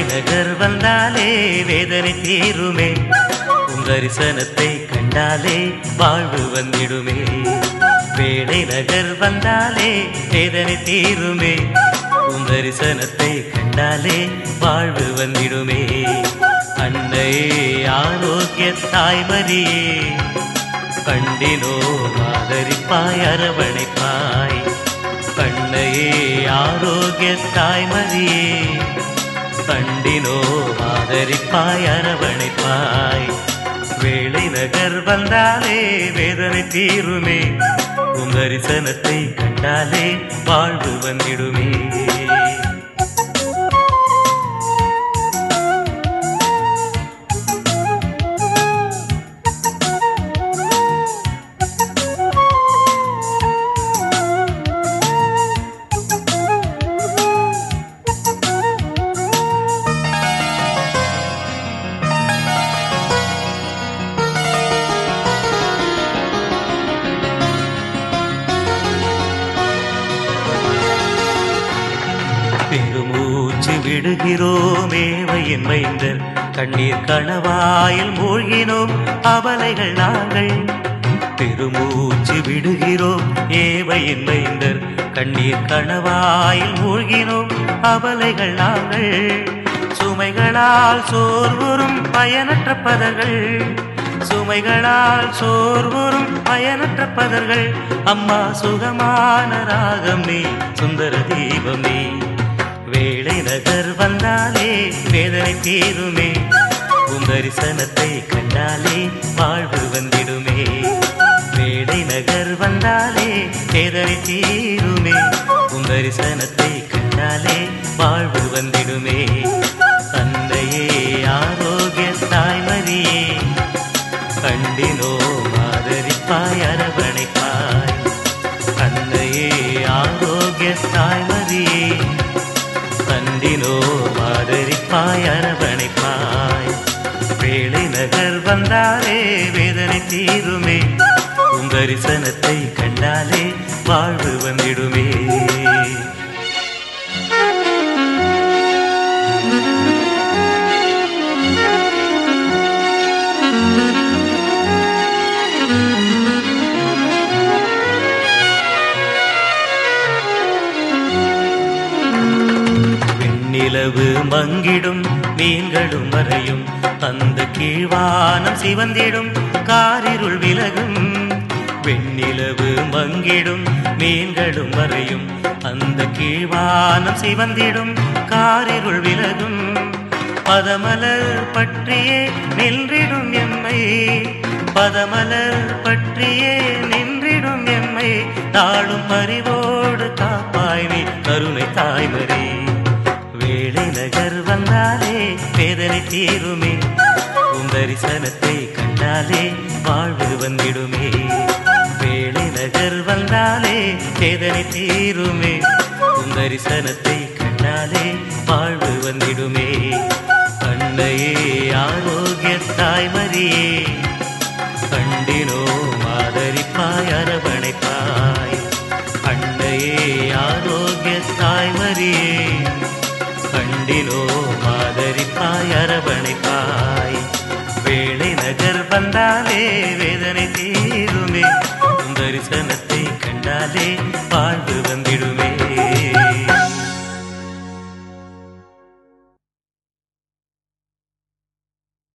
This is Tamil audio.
நகர் வந்தாலே வேதனை தீருமே உன் தரிசனத்தை கண்டாலே வாழ்வு வந்திடுமே வேலை நகர் வந்தாலே வேதனை தீருமே உன் தரிசனத்தை கண்டாலே வாழ்வு வந்திடுமே அன்னையே ஆரோக்கிய தாய்மரியே கண்டினோ ஆதரிப்பாய் அரவணைப்பாய் கண்ணையே ஆரோக்கிய தாய்மதியே கண்டினோ ஆதரிப்பாய் அரவணைப்பாய் வேளை நகர் வந்தாலே வேதனை தீருமே உன் தரிசனத்தை கண்டாலே வாழ்வு வந்திடுமே பெருமூச்சு விடுகிறோம் ஏவையின் மைந்தர் கண்ணீர் கணவாயில் மூழ்கினோம் அவலைகள் நாங்கள் பெருமூச்சு விடுகிறோம் ஏவையின் மைந்தர் கண்ணீர் கணவாயில் மூழ்கினோம் அவலைகள் நாங்கள் சுமைகளால் சோர்வுறும் பயனற்ற பதர்கள் சுமைகளால் சோர்வுறும் பயனற்ற பதர்கள் அம்மா சுகமான ராகம் நீ சுந்தர தீபம் நீ வேளை நகர் வந்தாலே வேதனை தீருமே உன் தரிசனத்தை கண்டாலே வாழ்வு வந்திடுமே வேளை நகர் வந்தாலே வேதனை தீருமே உன் தரிசனத்தை கண்டாலே வாழ்வு வந்திடுமே தந்தையே ஆரோக்கிய தாய்மதியே கண்டினோ ஆதரிப்பாய் அரவணைப்பாய் தந்தையே ஆரோக்கிய தாய்மதியே கண்டினோ ஆதரிப்பாய் அரவணைப்பாய் வேளை நகர் வந்தாலே வேதனை தீருமே உன் தரிசனத்தை கண்டாலே வாழ்வு வந்திடுமே வெண்ணிலவு மங்கிடும் மீன்களும் மறையும் அந்த கீழ்வானம் சிவந்திடும் காரிருள் விலகும் வெண்ணிலவு மங்கிடும் மீன்களும் மறையும் அந்த கீழ்வானம் சிவந்திடும் காரிருள் விலகும் பதமலர் பற்றியே நின்றிடும் எம்மை பதமலர் பற்றியே நின்றிடும் எம்மை நாளும் பரிவோடு காப்பாய் நீ கருணை தாய்மரே வேளை நகர் வந்தாலே வேதனை தீருமே உன் தரிசனத்தை கண்டாலே வாழ்வு வந்திடுமே வேளை நகர் வந்தாலே வேதனை தீருமே உன் தரிசனத்தை கண்டாலே வாழ்வு வந்திடுமே அன்னையே ஆரோக்கிய தாய்மரியே கண்டினோ ஆதரிப்பாய் அரவணைப்பாய் அன்னையே ஆரோக்கிய தாய்மரியே கண்டினோ ஆதரிப்பாய் அரவணைப்பாய் வேளை நகர் வந்தா